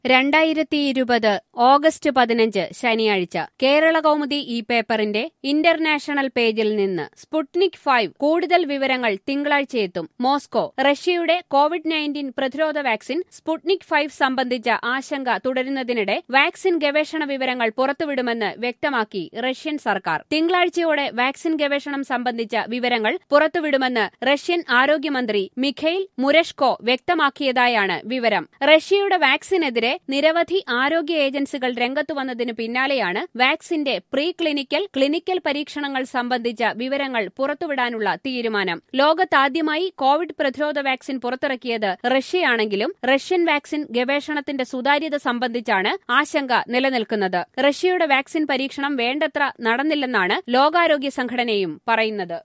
രണ്ടായിരത്തി ഇരുപത് ഓഗസ്റ്റ് പതിനഞ്ച് ശനിയാഴ്ച കേരള കൗമുദി ഈ പേപ്പറിന്റെ ഇന്റർനാഷണൽ പേജിൽ നിന്ന് സ്പുട്നിക് ഫൈവ് കൂടുതൽ വിവരങ്ങൾ തിങ്കളാഴ്ച എത്തും മോസ്കോ റഷ്യയുടെ കോവിഡ് നയൻറ്റീൻ പ്രതിരോധ വാക്സിൻ സ്പുട്നിക് ഫൈവ് സംബന്ധിച്ച ആശങ്ക തുടരുന്നതിനിടെ വാക്സിൻ ഗവേഷണ വിവരങ്ങൾ പുറത്തുവിടുമെന്ന് വ്യക്തമാക്കി റഷ്യൻ സർക്കാർ തിങ്കളാഴ്ചയോടെ വാക്സിൻ ഗവേഷണം സംബന്ധിച്ച വിവരങ്ങൾ പുറത്തുവിടുമെന്ന് റഷ്യൻ ആരോഗ്യമന്ത്രി മിഖെയിൽ മുരഷ്കോ വ്യക്തമാക്കിയതായാണ് വിവരം റഷ്യയുടെ വാക്സിനെതിരെ നിരവധി ആരോഗ്യ ഏജൻസികൾ രംഗത്തു വന്നതിനു പിന്നാലെയാണ് വാക്സിന്റെ പ്രീ ക്ലിനിക്കൽ ക്ലിനിക്കൽ പരീക്ഷണങ്ങൾ സംബന്ധിച്ച വിവരങ്ങൾ പുറത്തുവിടാനുള്ള തീരുമാനം ലോകത്താദ്യമായി കോവിഡ് പ്രതിരോധ വാക്സിൻ പുറത്തിറക്കിയത് റഷ്യയാണെങ്കിലും റഷ്യൻ വാക്സിൻ ഗവേഷണത്തിന്റെ സുതാര്യത സംബന്ധിച്ചാണ് ആശങ്ക നിലനിൽക്കുന്നത് റഷ്യയുടെ വാക്സിൻ പരീക്ഷണം വേണ്ടത്ര നടന്നില്ലെന്നാണ് ലോകാരോഗ്യ സംഘടനയും പറയുന്നത്